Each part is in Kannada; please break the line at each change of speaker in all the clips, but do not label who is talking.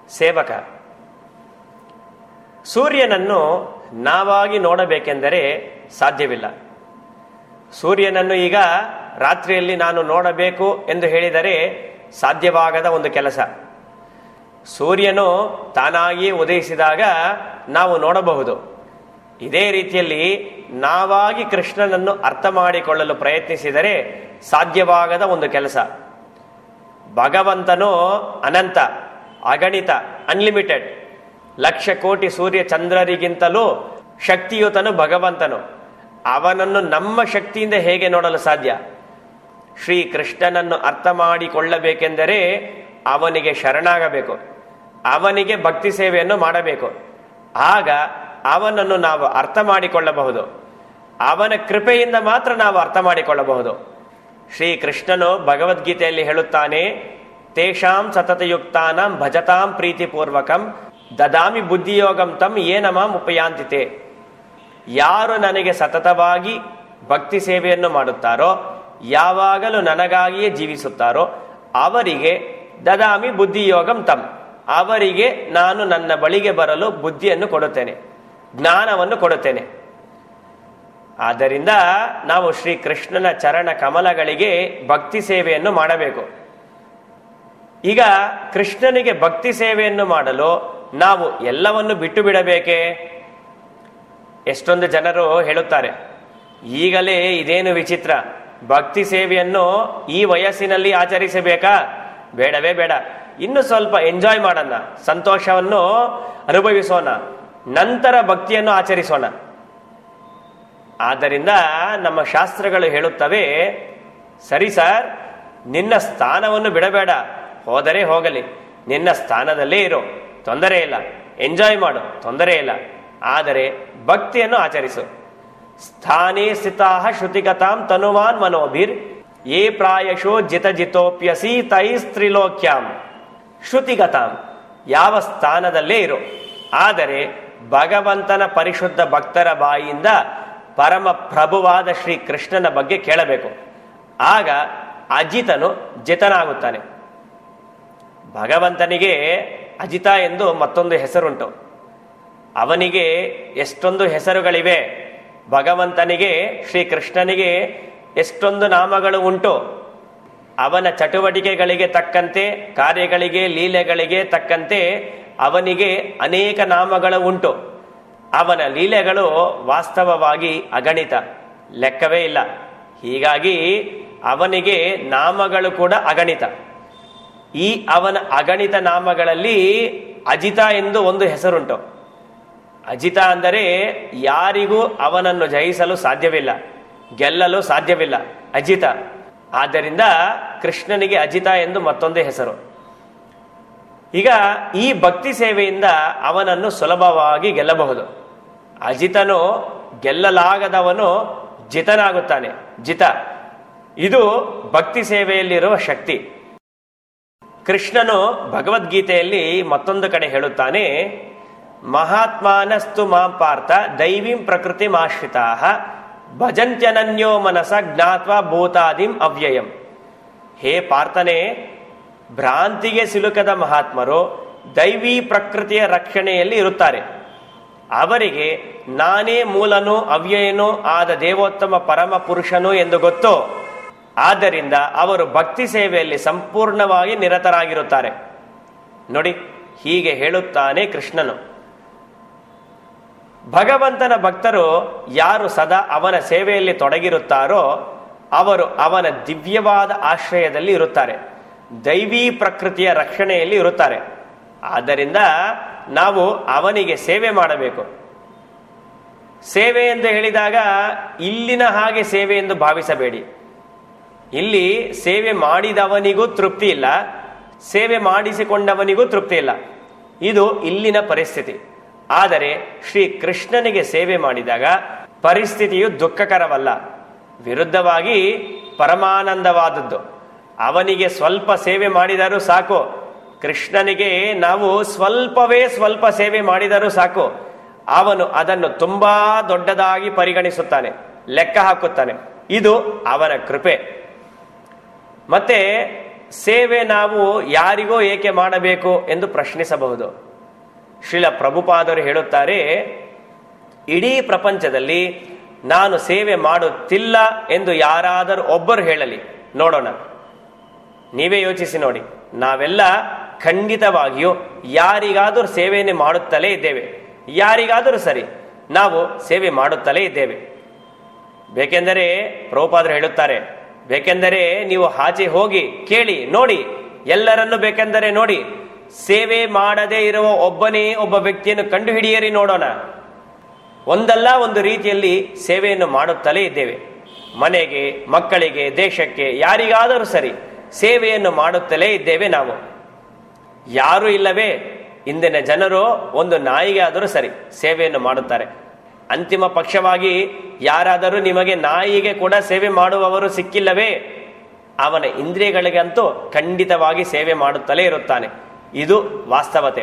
ಸೇವಕ ಸೂರ್ಯನನ್ನು ನಾವಾಗಿ ನೋಡಬೇಕೆಂದರೆ ಸಾಧ್ಯವಿಲ್ಲ ಸೂರ್ಯನನ್ನು ಈಗ ರಾತ್ರಿಯಲ್ಲಿ ನಾನು ನೋಡಬೇಕು ಎಂದು ಹೇಳಿದರೆ ಸಾಧ್ಯವಾಗದ ಒಂದು ಕೆಲಸ ಸೂರ್ಯನು ತಾನಾಗಿಯೇ ಉದಯಿಸಿದಾಗ ನಾವು ನೋಡಬಹುದು ಇದೇ ರೀತಿಯಲ್ಲಿ ನಾವಾಗಿ ಕೃಷ್ಣನನ್ನು ಅರ್ಥ ಮಾಡಿಕೊಳ್ಳಲು ಪ್ರಯತ್ನಿಸಿದರೆ ಸಾಧ್ಯವಾಗದ ಒಂದು ಕೆಲಸ ಭಗವಂತನು ಅನಂತ ಅಗಣಿತ ಅನ್ಲಿಮಿಟೆಡ್ ಲಕ್ಷ ಕೋಟಿ ಸೂರ್ಯ ಚಂದ್ರರಿಗಿಂತಲೂ ಶಕ್ತಿಯುತನು ಭಗವಂತನು ಅವನನ್ನು ನಮ್ಮ ಶಕ್ತಿಯಿಂದ ಹೇಗೆ ನೋಡಲು ಸಾಧ್ಯ ಶ್ರೀ ಕೃಷ್ಣನನ್ನು ಅರ್ಥ ಮಾಡಿಕೊಳ್ಳಬೇಕೆಂದರೆ ಅವನಿಗೆ ಶರಣಾಗಬೇಕು ಅವನಿಗೆ ಭಕ್ತಿ ಸೇವೆಯನ್ನು ಮಾಡಬೇಕು ಆಗ ಅವನನ್ನು ನಾವು ಅರ್ಥ ಮಾಡಿಕೊಳ್ಳಬಹುದು ಅವನ ಕೃಪೆಯಿಂದ ಮಾತ್ರ ನಾವು ಅರ್ಥ ಮಾಡಿಕೊಳ್ಳಬಹುದು ಶ್ರೀ ಕೃಷ್ಣನು ಭಗವದ್ಗೀತೆಯಲ್ಲಿ ಹೇಳುತ್ತಾನೆ ತೇಷಾಂ ಸತತಯುಕ್ತಾನಾಂ ಭಜತಾಂ ಪ್ರೀತಿಪೂರ್ವಕಂ ದದಾಮಿ ಬುದ್ಧಿಯೋಗಂ ತಂ ಏನಮಾಂ ಉಪಯಾಂತಿತೆ ಯಾರು ನನಗೆ ಸತತವಾಗಿ ಭಕ್ತಿ ಸೇವೆಯನ್ನು ಮಾಡುತ್ತಾರೋ ಯಾವಾಗಲೂ ನನಗಾಗಿಯೇ ಜೀವಿಸುತ್ತಾರೋ ಅವರಿಗೆ ದದಾಮಿ ಬುದ್ಧಿಯೋಗಂ ತಂ ಅವರಿಗೆ ನಾನು ನನ್ನ ಬಳಿಗೆ ಬರಲು ಬುದ್ಧಿಯನ್ನು ಕೊಡುತ್ತೇನೆ ಜ್ಞಾನವನ್ನು ಕೊಡುತ್ತೇನೆ ಆದ್ದರಿಂದ ನಾವು ಶ್ರೀ ಕೃಷ್ಣನ ಚರಣ ಕಮಲಗಳಿಗೆ ಭಕ್ತಿ ಸೇವೆಯನ್ನು ಮಾಡಬೇಕು ಈಗ ಕೃಷ್ಣನಿಗೆ ಭಕ್ತಿ ಸೇವೆಯನ್ನು ಮಾಡಲು ನಾವು ಎಲ್ಲವನ್ನು ಬಿಟ್ಟು ಬಿಡಬೇಕೇ ಎಷ್ಟೊಂದು ಜನರು ಹೇಳುತ್ತಾರೆ ಈಗಲೇ ಇದೇನು ವಿಚಿತ್ರ ಭಕ್ತಿ ಸೇವೆಯನ್ನು ಈ ವಯಸ್ಸಿನಲ್ಲಿ ಆಚರಿಸಬೇಕಾ ಬೇಡವೇ ಬೇಡ ಇನ್ನು ಸ್ವಲ್ಪ ಎಂಜಾಯ್ ಮಾಡೋಣ ಸಂತೋಷವನ್ನು ಅನುಭವಿಸೋಣ ನಂತರ ಭಕ್ತಿಯನ್ನು ಆಚರಿಸೋಣ ಆದ್ದರಿಂದ ನಮ್ಮ ಶಾಸ್ತ್ರಗಳು ಹೇಳುತ್ತವೆ ಸರಿ ಸರ್ ನಿನ್ನ ಸ್ಥಾನವನ್ನು ಬಿಡಬೇಡ ಹೋದರೆ ಹೋಗಲಿ ನಿನ್ನ ಸ್ಥಾನದಲ್ಲೇ ಇರು ತೊಂದರೆ ಇಲ್ಲ ಎಂಜಾಯ್ ಮಾಡು ತೊಂದರೆ ಇಲ್ಲ ಆದರೆ ಭಕ್ತಿಯನ್ನು ಆಚರಿಸು ಸ್ಥಾನೇ ಸ್ಥಿತಾ ಶ್ರುತಿಗತಾಂ ತನುವಾನ್ ಮನೋಭಿರ್ ಯೇ ಪ್ರಾಯಶೋ ಜಿತ ಜಿತೋಪ್ಯಸಿ ತೈಸ್ತ್ರಿಲೋಕ್ಯಾಂ ಶ್ರುತಿಗತಾಂ ಯಾವ ಸ್ಥಾನದಲ್ಲೇ ಇರು ಆದರೆ ಭಗವಂತನ ಪರಿಶುದ್ಧ ಭಕ್ತರ ಬಾಯಿಯಿಂದ ಪರಮ ಪ್ರಭುವಾದ ಶ್ರೀ ಕೃಷ್ಣನ ಬಗ್ಗೆ ಕೇಳಬೇಕು ಆಗ ಅಜಿತನು ಜಿತನಾಗುತ್ತಾನೆ ಭಗವಂತನಿಗೆ ಅಜಿತ ಎಂದು ಮತ್ತೊಂದು ಹೆಸರುಂಟು ಅವನಿಗೆ ಎಷ್ಟೊಂದು ಹೆಸರುಗಳಿವೆ ಭಗವಂತನಿಗೆ ಶ್ರೀ ಕೃಷ್ಣನಿಗೆ ಎಷ್ಟೊಂದು ನಾಮಗಳು ಉಂಟು ಅವನ ಚಟುವಟಿಕೆಗಳಿಗೆ ತಕ್ಕಂತೆ ಕಾರ್ಯಗಳಿಗೆ ಲೀಲೆಗಳಿಗೆ ತಕ್ಕಂತೆ ಅವನಿಗೆ ಅನೇಕ ನಾಮಗಳು ಉಂಟು ಅವನ ಲೀಲೆಗಳು ವಾಸ್ತವವಾಗಿ ಅಗಣಿತ ಲೆಕ್ಕವೇ ಇಲ್ಲ ಹೀಗಾಗಿ ಅವನಿಗೆ ನಾಮಗಳು ಕೂಡ ಅಗಣಿತ ಈ ಅವನ ಅಗಣಿತ ನಾಮಗಳಲ್ಲಿ ಅಜಿತ ಎಂದು ಒಂದು ಹೆಸರುಂಟು ಅಜಿತ ಅಂದರೆ ಯಾರಿಗೂ ಅವನನ್ನು ಜಯಿಸಲು ಸಾಧ್ಯವಿಲ್ಲ ಗೆಲ್ಲಲು ಸಾಧ್ಯವಿಲ್ಲ ಅಜಿತ ಆದ್ದರಿಂದ ಕೃಷ್ಣನಿಗೆ ಅಜಿತ ಎಂದು ಮತ್ತೊಂದೇ ಹೆಸರು ಈಗ ಈ ಭಕ್ತಿ ಸೇವೆಯಿಂದ ಅವನನ್ನು ಸುಲಭವಾಗಿ ಗೆಲ್ಲಬಹುದು ಅಜಿತನು ಗೆಲ್ಲಲಾಗದವನು ಜಿತನಾಗುತ್ತಾನೆ ಜಿತ ಇದು ಭಕ್ತಿ ಸೇವೆಯಲ್ಲಿರುವ ಶಕ್ತಿ ಕೃಷ್ಣನು ಭಗವದ್ಗೀತೆಯಲ್ಲಿ ಮತ್ತೊಂದು ಕಡೆ ಹೇಳುತ್ತಾನೆ ಮಹಾತ್ಮಾನಸ್ತು ಮಾಂ ಪಾರ್ಥ ದೈವೀಂ ಪ್ರಕೃತಿ ಆಶ್ರಿತಾ ಭಜಂತ್ಯನನ್ಯೋ ಮನಸ ಜ್ಞಾತ್ವ ಭೂತಾದಿಂ ಅವ್ಯಯಂ ಹೇ ಪಾರ್ಥನೆ ಭ್ರಾಂತಿಗೆ ಸಿಲುಕದ ಮಹಾತ್ಮರು ದೈವಿ ಪ್ರಕೃತಿಯ ರಕ್ಷಣೆಯಲ್ಲಿ ಇರುತ್ತಾರೆ ಅವರಿಗೆ ನಾನೇ ಮೂಲನು ಅವ್ಯಯನೂ ಆದ ದೇವೋತ್ತಮ ಪರಮ ಪುರುಷನು ಎಂದು ಗೊತ್ತು ಆದ್ದರಿಂದ ಅವರು ಭಕ್ತಿ ಸೇವೆಯಲ್ಲಿ ಸಂಪೂರ್ಣವಾಗಿ ನಿರತರಾಗಿರುತ್ತಾರೆ ನೋಡಿ ಹೀಗೆ ಹೇಳುತ್ತಾನೆ ಕೃಷ್ಣನು ಭಗವಂತನ ಭಕ್ತರು ಯಾರು ಸದಾ ಅವನ ಸೇವೆಯಲ್ಲಿ ತೊಡಗಿರುತ್ತಾರೋ ಅವರು ಅವನ ದಿವ್ಯವಾದ ಆಶ್ರಯದಲ್ಲಿ ಇರುತ್ತಾರೆ ದೈವೀ ಪ್ರಕೃತಿಯ ರಕ್ಷಣೆಯಲ್ಲಿ ಇರುತ್ತಾರೆ ಆದ್ದರಿಂದ ನಾವು ಅವನಿಗೆ ಸೇವೆ ಮಾಡಬೇಕು ಸೇವೆ ಎಂದು ಹೇಳಿದಾಗ ಇಲ್ಲಿನ ಹಾಗೆ ಸೇವೆ ಎಂದು ಭಾವಿಸಬೇಡಿ ಇಲ್ಲಿ ಸೇವೆ ಮಾಡಿದವನಿಗೂ ತೃಪ್ತಿ ಇಲ್ಲ ಸೇವೆ ಮಾಡಿಸಿಕೊಂಡವನಿಗೂ ತೃಪ್ತಿ ಇಲ್ಲ ಇದು ಇಲ್ಲಿನ ಪರಿಸ್ಥಿತಿ ಆದರೆ ಶ್ರೀ ಕೃಷ್ಣನಿಗೆ ಸೇವೆ ಮಾಡಿದಾಗ ಪರಿಸ್ಥಿತಿಯು ದುಃಖಕರವಲ್ಲ ವಿರುದ್ಧವಾಗಿ ಪರಮಾನಂದವಾದದ್ದು ಅವನಿಗೆ ಸ್ವಲ್ಪ ಸೇವೆ ಮಾಡಿದರೂ ಸಾಕು ಕೃಷ್ಣನಿಗೆ ನಾವು ಸ್ವಲ್ಪವೇ ಸ್ವಲ್ಪ ಸೇವೆ ಮಾಡಿದರೂ ಸಾಕು ಅವನು ಅದನ್ನು ತುಂಬಾ ದೊಡ್ಡದಾಗಿ ಪರಿಗಣಿಸುತ್ತಾನೆ ಲೆಕ್ಕ ಹಾಕುತ್ತಾನೆ ಇದು ಅವನ ಕೃಪೆ ಮತ್ತೆ ಸೇವೆ ನಾವು ಯಾರಿಗೋ ಏಕೆ ಮಾಡಬೇಕು ಎಂದು ಪ್ರಶ್ನಿಸಬಹುದು ಶ್ರೀಲ ಪ್ರಭುಪಾದರು ಹೇಳುತ್ತಾರೆ ಇಡೀ ಪ್ರಪಂಚದಲ್ಲಿ ನಾನು ಸೇವೆ ಮಾಡುತ್ತಿಲ್ಲ ಎಂದು ಯಾರಾದರೂ ಒಬ್ಬರು ಹೇಳಲಿ ನೋಡೋಣ ನೀವೇ ಯೋಚಿಸಿ ನೋಡಿ ನಾವೆಲ್ಲ ಖಂಡಿತವಾಗಿಯೂ ಯಾರಿಗಾದರೂ ಸೇವೆಯನ್ನು ಮಾಡುತ್ತಲೇ ಇದ್ದೇವೆ ಯಾರಿಗಾದರೂ ಸರಿ ನಾವು ಸೇವೆ ಮಾಡುತ್ತಲೇ ಇದ್ದೇವೆ ಬೇಕೆಂದರೆ ಪ್ರಭುಪಾದರು ಹೇಳುತ್ತಾರೆ ಬೇಕೆಂದರೆ ನೀವು ಆಚೆ ಹೋಗಿ ಕೇಳಿ ನೋಡಿ ಎಲ್ಲರನ್ನು ಬೇಕೆಂದರೆ ನೋಡಿ ಸೇವೆ ಮಾಡದೇ ಇರುವ ಒಬ್ಬನೇ ಒಬ್ಬ ವ್ಯಕ್ತಿಯನ್ನು ಕಂಡುಹಿಡಿಯರಿ ನೋಡೋಣ ಒಂದಲ್ಲ ಒಂದು ರೀತಿಯಲ್ಲಿ ಸೇವೆಯನ್ನು ಮಾಡುತ್ತಲೇ ಇದ್ದೇವೆ ಮನೆಗೆ ಮಕ್ಕಳಿಗೆ ದೇಶಕ್ಕೆ ಯಾರಿಗಾದರೂ ಸರಿ ಸೇವೆಯನ್ನು ಮಾಡುತ್ತಲೇ ಇದ್ದೇವೆ ನಾವು ಯಾರು ಇಲ್ಲವೇ ಇಂದಿನ ಜನರು ಒಂದು ನಾಯಿಗೆ ಆದರೂ ಸರಿ ಸೇವೆಯನ್ನು ಮಾಡುತ್ತಾರೆ ಅಂತಿಮ ಪಕ್ಷವಾಗಿ ಯಾರಾದರೂ ನಿಮಗೆ ನಾಯಿಗೆ ಕೂಡ ಸೇವೆ ಮಾಡುವವರು ಸಿಕ್ಕಿಲ್ಲವೇ ಅವನ ಇಂದ್ರಿಯಗಳಿಗಂತೂ ಖಂಡಿತವಾಗಿ ಸೇವೆ ಮಾಡುತ್ತಲೇ ಇರುತ್ತಾನೆ ಇದು ವಾಸ್ತವತೆ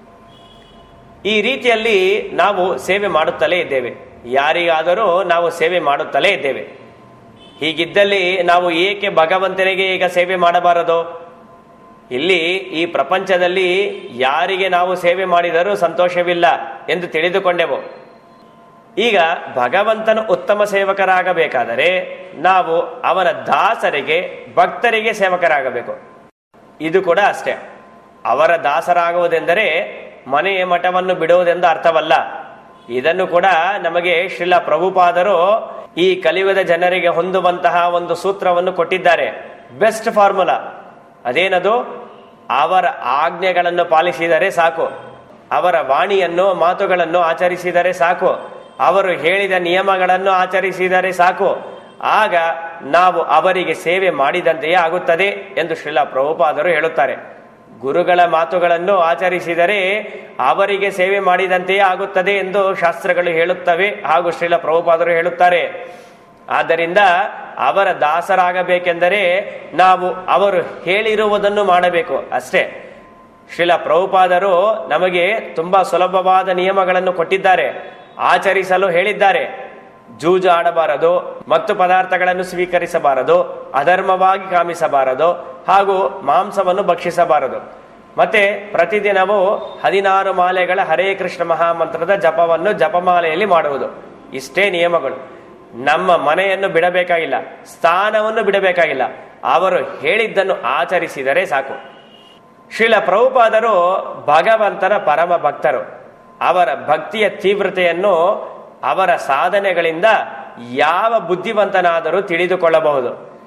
ಈ ರೀತಿಯಲ್ಲಿ ನಾವು ಸೇವೆ ಮಾಡುತ್ತಲೇ ಇದ್ದೇವೆ ಯಾರಿಗಾದರೂ ನಾವು ಸೇವೆ ಮಾಡುತ್ತಲೇ ಇದ್ದೇವೆ ಹೀಗಿದ್ದಲ್ಲಿ ನಾವು ಏಕೆ ಭಗವಂತನಿಗೆ ಈಗ ಸೇವೆ ಮಾಡಬಾರದು ಇಲ್ಲಿ ಈ ಪ್ರಪಂಚದಲ್ಲಿ ಯಾರಿಗೆ ನಾವು ಸೇವೆ ಮಾಡಿದರೂ ಸಂತೋಷವಿಲ್ಲ ಎಂದು ತಿಳಿದುಕೊಂಡೆವು ಈಗ ಭಗವಂತನ ಉತ್ತಮ ಸೇವಕರಾಗಬೇಕಾದರೆ ನಾವು ಅವನ ದಾಸರಿಗೆ ಭಕ್ತರಿಗೆ ಸೇವಕರಾಗಬೇಕು ಇದು ಕೂಡ ಅಷ್ಟೇ ಅವರ ದಾಸರಾಗುವುದೆಂದರೆ ಮನೆಯ ಮಠವನ್ನು ಬಿಡುವುದೆಂದು ಅರ್ಥವಲ್ಲ ಇದನ್ನು ಕೂಡ ನಮಗೆ ಶ್ರೀಲ ಪ್ರಭುಪಾದರು ಈ ಕಲಿಯುಗದ ಜನರಿಗೆ ಹೊಂದುವಂತಹ ಒಂದು ಸೂತ್ರವನ್ನು ಕೊಟ್ಟಿದ್ದಾರೆ ಬೆಸ್ಟ್ ಫಾರ್ಮುಲಾ ಅದೇನದು ಅವರ ಆಜ್ಞೆಗಳನ್ನು ಪಾಲಿಸಿದರೆ ಸಾಕು ಅವರ ವಾಣಿಯನ್ನು ಮಾತುಗಳನ್ನು ಆಚರಿಸಿದರೆ ಸಾಕು ಅವರು ಹೇಳಿದ ನಿಯಮಗಳನ್ನು ಆಚರಿಸಿದರೆ ಸಾಕು ಆಗ ನಾವು ಅವರಿಗೆ ಸೇವೆ ಮಾಡಿದಂತೆಯೇ ಆಗುತ್ತದೆ ಎಂದು ಶ್ರೀಲ ಪ್ರಭುಪಾದರು ಹೇಳುತ್ತಾರೆ ಗುರುಗಳ ಮಾತುಗಳನ್ನು ಆಚರಿಸಿದರೆ ಅವರಿಗೆ ಸೇವೆ ಮಾಡಿದಂತೆಯೇ ಆಗುತ್ತದೆ ಎಂದು ಶಾಸ್ತ್ರಗಳು ಹೇಳುತ್ತವೆ ಹಾಗೂ ಶ್ರೀಲ ಪ್ರಭುಪಾದರು ಹೇಳುತ್ತಾರೆ ಆದ್ದರಿಂದ ಅವರ ದಾಸರಾಗಬೇಕೆಂದರೆ ನಾವು ಅವರು ಹೇಳಿರುವುದನ್ನು ಮಾಡಬೇಕು ಅಷ್ಟೇ ಶ್ರೀಲ ಪ್ರಭುಪಾದರು ನಮಗೆ ತುಂಬಾ ಸುಲಭವಾದ ನಿಯಮಗಳನ್ನು ಕೊಟ್ಟಿದ್ದಾರೆ ಆಚರಿಸಲು ಹೇಳಿದ್ದಾರೆ ಜೂಜು ಆಡಬಾರದು ಮತ್ತು ಪದಾರ್ಥಗಳನ್ನು ಸ್ವೀಕರಿಸಬಾರದು ಅಧರ್ಮವಾಗಿ ಕಾಮಿಸಬಾರದು ಹಾಗೂ ಮಾಂಸವನ್ನು ಭಕ್ಷಿಸಬಾರದು ಮತ್ತೆ ಪ್ರತಿದಿನವೂ ಹದಿನಾರು ಮಾಲೆಗಳ ಹರೇ ಕೃಷ್ಣ ಮಹಾಮಂತ್ರದ ಜಪವನ್ನು ಜಪಮಾಲೆಯಲ್ಲಿ ಮಾಡುವುದು ಇಷ್ಟೇ ನಿಯಮಗಳು ನಮ್ಮ ಮನೆಯನ್ನು ಬಿಡಬೇಕಾಗಿಲ್ಲ ಸ್ಥಾನವನ್ನು ಬಿಡಬೇಕಾಗಿಲ್ಲ ಅವರು ಹೇಳಿದ್ದನ್ನು ಆಚರಿಸಿದರೆ ಸಾಕು ಶ್ರೀಲ ಪ್ರಭುಪಾದರು ಭಗವಂತನ ಪರಮ ಭಕ್ತರು ಅವರ ಭಕ್ತಿಯ ತೀವ್ರತೆಯನ್ನು ಅವರ ಸಾಧನೆಗಳಿಂದ ಯಾವ ಬುದ್ಧಿವಂತನಾದರೂ ತಿಳಿದುಕೊಳ್ಳಬಹುದು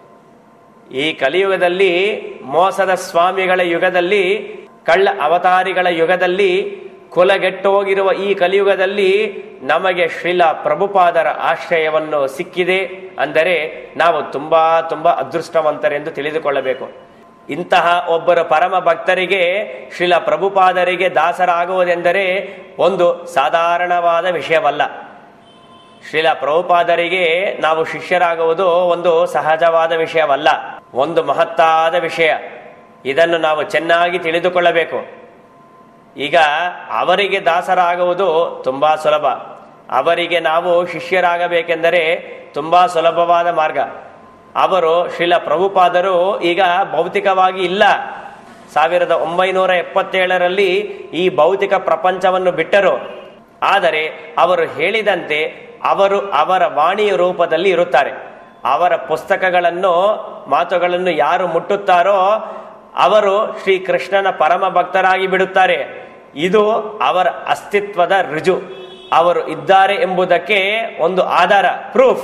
ಈ ಕಲಿಯುಗದಲ್ಲಿ ಮೋಸದ ಸ್ವಾಮಿಗಳ ಯುಗದಲ್ಲಿ ಕಳ್ಳ ಅವತಾರಿಗಳ ಯುಗದಲ್ಲಿ ಕುಲಗೆಟ್ಟು ಹೋಗಿರುವ ಈ ಕಲಿಯುಗದಲ್ಲಿ ನಮಗೆ ಶ್ರೀಲ ಪ್ರಭುಪಾದರ ಆಶ್ರಯವನ್ನು ಸಿಕ್ಕಿದೆ ಅಂದರೆ ನಾವು ತುಂಬಾ ತುಂಬಾ ಅದೃಷ್ಟವಂತರೆಂದು ತಿಳಿದುಕೊಳ್ಳಬೇಕು ಇಂತಹ ಒಬ್ಬರ ಪರಮ ಭಕ್ತರಿಗೆ ಶ್ರೀಲ ಪ್ರಭುಪಾದರಿಗೆ ದಾಸರಾಗುವುದೆಂದರೆ ಒಂದು ಸಾಧಾರಣವಾದ ವಿಷಯವಲ್ಲ ಶ್ರೀಲ ಪ್ರಭುಪಾದರಿಗೆ ನಾವು ಶಿಷ್ಯರಾಗುವುದು ಒಂದು ಸಹಜವಾದ ವಿಷಯವಲ್ಲ ಒಂದು ಮಹತ್ತಾದ ವಿಷಯ ಇದನ್ನು ನಾವು ಚೆನ್ನಾಗಿ ತಿಳಿದುಕೊಳ್ಳಬೇಕು ಈಗ ಅವರಿಗೆ ದಾಸರಾಗುವುದು ತುಂಬಾ ಸುಲಭ ಅವರಿಗೆ ನಾವು ಶಿಷ್ಯರಾಗಬೇಕೆಂದರೆ ತುಂಬಾ ಸುಲಭವಾದ ಮಾರ್ಗ ಅವರು ಶ್ರೀಲ ಪ್ರಭುಪಾದರು ಈಗ ಭೌತಿಕವಾಗಿ ಇಲ್ಲ ಸಾವಿರದ ಒಂಬೈನೂರ ಎಪ್ಪತ್ತೇಳರಲ್ಲಿ ಈ ಭೌತಿಕ ಪ್ರಪಂಚವನ್ನು ಬಿಟ್ಟರು ಆದರೆ ಅವರು ಹೇಳಿದಂತೆ ಅವರು ಅವರ ವಾಣಿಯ ರೂಪದಲ್ಲಿ ಇರುತ್ತಾರೆ ಅವರ ಪುಸ್ತಕಗಳನ್ನು ಮಾತುಗಳನ್ನು ಯಾರು ಮುಟ್ಟುತ್ತಾರೋ ಅವರು ಶ್ರೀ ಕೃಷ್ಣನ ಪರಮ ಭಕ್ತರಾಗಿ ಬಿಡುತ್ತಾರೆ ಇದು ಅವರ ಅಸ್ತಿತ್ವದ ರುಜು ಅವರು ಇದ್ದಾರೆ ಎಂಬುದಕ್ಕೆ ಒಂದು ಆಧಾರ ಪ್ರೂಫ್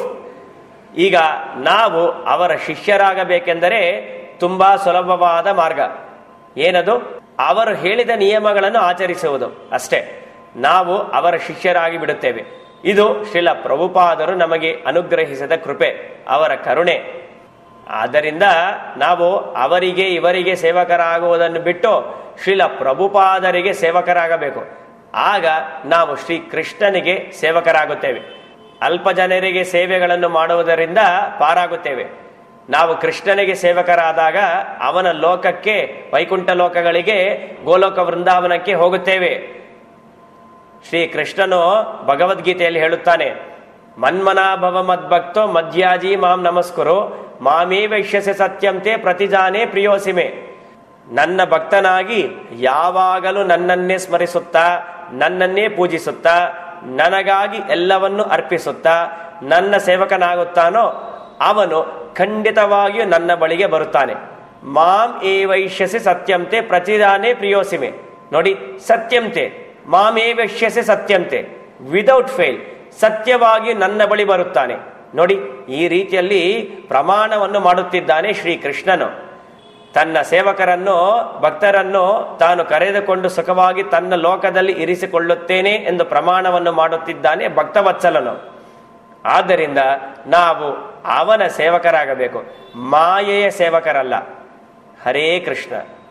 ಈಗ ನಾವು ಅವರ ಶಿಷ್ಯರಾಗಬೇಕೆಂದರೆ ತುಂಬಾ ಸುಲಭವಾದ ಮಾರ್ಗ ಏನದು ಅವರು ಹೇಳಿದ ನಿಯಮಗಳನ್ನು ಆಚರಿಸುವುದು ಅಷ್ಟೇ ನಾವು ಅವರ ಶಿಷ್ಯರಾಗಿ ಬಿಡುತ್ತೇವೆ ಇದು ಶ್ರೀಲ ಪ್ರಭುಪಾದರು ನಮಗೆ ಅನುಗ್ರಹಿಸಿದ ಕೃಪೆ ಅವರ ಕರುಣೆ ಆದ್ದರಿಂದ ನಾವು ಅವರಿಗೆ ಇವರಿಗೆ ಸೇವಕರಾಗುವುದನ್ನು ಬಿಟ್ಟು ಶ್ರೀಲ ಪ್ರಭುಪಾದರಿಗೆ ಸೇವಕರಾಗಬೇಕು ಆಗ ನಾವು ಶ್ರೀ ಕೃಷ್ಣನಿಗೆ ಸೇವಕರಾಗುತ್ತೇವೆ ಅಲ್ಪ ಜನರಿಗೆ ಸೇವೆಗಳನ್ನು ಮಾಡುವುದರಿಂದ ಪಾರಾಗುತ್ತೇವೆ ನಾವು ಕೃಷ್ಣನಿಗೆ ಸೇವಕರಾದಾಗ ಅವನ ಲೋಕಕ್ಕೆ ವೈಕುಂಠ ಲೋಕಗಳಿಗೆ ಗೋಲೋಕ ವೃಂದಾವನಕ್ಕೆ ಹೋಗುತ್ತೇವೆ ಶ್ರೀ ಕೃಷ್ಣನು ಭಗವದ್ಗೀತೆಯಲ್ಲಿ ಹೇಳುತ್ತಾನೆ ಮನ್ಮನಾಭವ ಮದ್ಭಕ್ತೋ ಮಧ್ಯಾಜಿ ಮಾಂ ನಮಸ್ಕುರು ಮಾಮೇ ವೈಶ್ಯಸೆ ಸತ್ಯಂತೆ ಪ್ರತಿಜಾನೆ ಪ್ರಿಯೋಸಿಮೆ ನನ್ನ ಭಕ್ತನಾಗಿ ಯಾವಾಗಲೂ ನನ್ನನ್ನೇ ಸ್ಮರಿಸುತ್ತಾ ನನ್ನನ್ನೇ ಪೂಜಿಸುತ್ತಾ ನನಗಾಗಿ ಎಲ್ಲವನ್ನು ಅರ್ಪಿಸುತ್ತಾ ನನ್ನ ಸೇವಕನಾಗುತ್ತಾನೋ ಅವನು ಖಂಡಿತವಾಗಿಯೂ ನನ್ನ ಬಳಿಗೆ ಬರುತ್ತಾನೆ ಮಾಂ ಏ ವೈಶ್ಯಸಿ ಸತ್ಯಂತೆ ಪ್ರತಿದಾನೇ ಪ್ರಿಯೋಸಿಮೆ ನೋಡಿ ಸತ್ಯಂತೆ ಮಾಮೇ ವೈಶ್ಯಸಿ ಸತ್ಯಂತೆ ವಿದೌಟ್ ಫೇಲ್ ಸತ್ಯವಾಗಿ ನನ್ನ ಬಳಿ ಬರುತ್ತಾನೆ ನೋಡಿ ಈ ರೀತಿಯಲ್ಲಿ ಪ್ರಮಾಣವನ್ನು ಮಾಡುತ್ತಿದ್ದಾನೆ ಶ್ರೀ ಕೃಷ್ಣನು ತನ್ನ ಸೇವಕರನ್ನು ಭಕ್ತರನ್ನು ತಾನು ಕರೆದುಕೊಂಡು ಸುಖವಾಗಿ ತನ್ನ ಲೋಕದಲ್ಲಿ ಇರಿಸಿಕೊಳ್ಳುತ್ತೇನೆ ಎಂದು ಪ್ರಮಾಣವನ್ನು ಮಾಡುತ್ತಿದ್ದಾನೆ ಭಕ್ತವತ್ಸಲನು ಆದ್ದರಿಂದ ನಾವು ಅವನ ಸೇವಕರಾಗಬೇಕು ಮಾಯೆಯ ಸೇವಕರಲ್ಲ ಹರೇ ಕೃಷ್ಣ